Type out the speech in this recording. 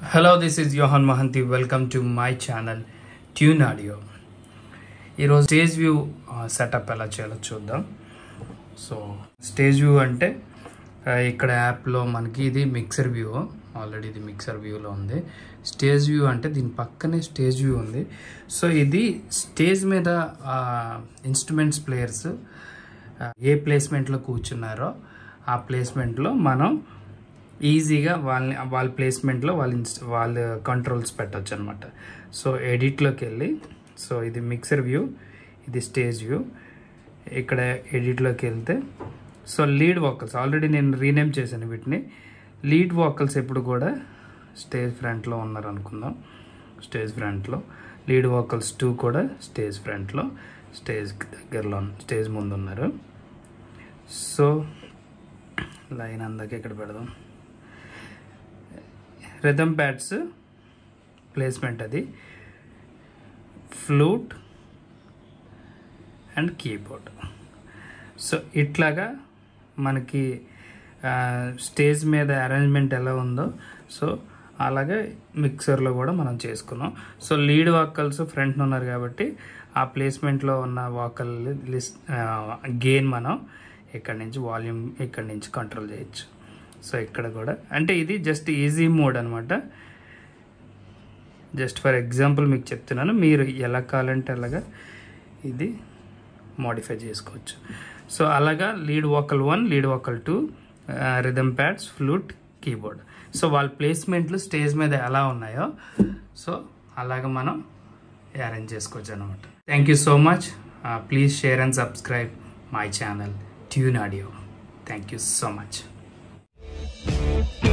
hello this is Yohan Mahanti welcome to my channel tune audio ఈరోజు stage view setup ఎలా చేయాలో చూద్దాం సో స్టేజ్ వ్యూ అంటే ఆ, ఇక్కడ యాప్లో మనకి ఇది మిక్సర్ వ్యూ ఆల్రెడీ ఇది మిక్సర్ వ్యూలో ఉంది స్టేజ్ వ్యూ అంటే దీని పక్కనే స్టేజ్ వ్యూ ఉంది సో ఇది స్టేజ్ మీద ఇన్స్ట్రుమెంట్స్ ప్లేయర్స్ ఏ ప్లేస్మెంట్లో కూర్చున్నారో ఆ ప్లేస్మెంట్లో మనం ఈజీగా వాళ్ళని వాళ్ళ ప్లేస్మెంట్లో వాళ్ళ ఇన్స్- వాళ్ళ కంట్రోల్స్ పెట్టచ్చు అనమాట సో ఎడిట్లోకి వెళ్ళి సో ఇది మిక్సర్ వ్యూ ఇది స్టేజ్ వ్యూ ఇక్కడ ఎడిట్లోకి వెళ్తే సో లీడ్ వాకల్స్ ఆల్రెడీ నేను రీనేమ్ చేశాను వీటిని లీడ్ వాకల్స్ ఎప్పుడు కూడా స్టేజ్ ఫ్రంట్లో ఉన్నారు అనుకుందాం స్టేజ్ ఫ్రంట్లో లీడ్ వాకల్స్ టూ కూడా స్టేజ్ ఫ్రంట్లో స్టేజ్ దగ్గరలో ఉన్న- స్టేజ్ ముందు ఉన్నారు సో లైన్ అందాక ఇక్కడ పెడదాం రిథమ్ ప్యాడ్స్ ప్లేస్మెంట్ అది ఫ్లూట్ అండ్ కీబోర్డ్ సో ఇట్లాగా మనకి ఆ, స్టేజ్ మీద అరేంజ్మెంట్ ఎలా ఉందో సో అలాగే మిక్సర్లో కూడా మనం చేసుకున్నాం సో లీడ్ వాకల్స్ ఫ్రంట్ ఉన్నారు కాబట్టి ఆ ప్లేస్మెంట్లో ఉన్న వాకల్ లిస్ట్ గెయిన్ మనం ఇక్కడ నుంచి వాల్యూమ్ ఇక్కడ నుంచి కంట్రోల్ చేయొచ్చు సో ఇక్కడ కూడా అంటే ఇది జస్ట్ ఈజీ మోడ్ అనమాట జస్ట్ ఫర్ ఎగ్జాంపుల్ మీకు చెప్తున్నాను మీరు ఎలా కావాలంటే అలాగా ఇది మోడిఫై చేసుకోవచ్చు సో అలాగా lead vocal one lead vocal two rhythm pads flute keyboard so వాళ్ళ ప్లేస్మెంట్లు స్టేజ్ మీద ఎలా ఉన్నాయో సో అలాగ మనం అరేంజ్ చేసుకోవచ్చు అనమాట thank you so much please share and subscribe my channel tune audio thank you so much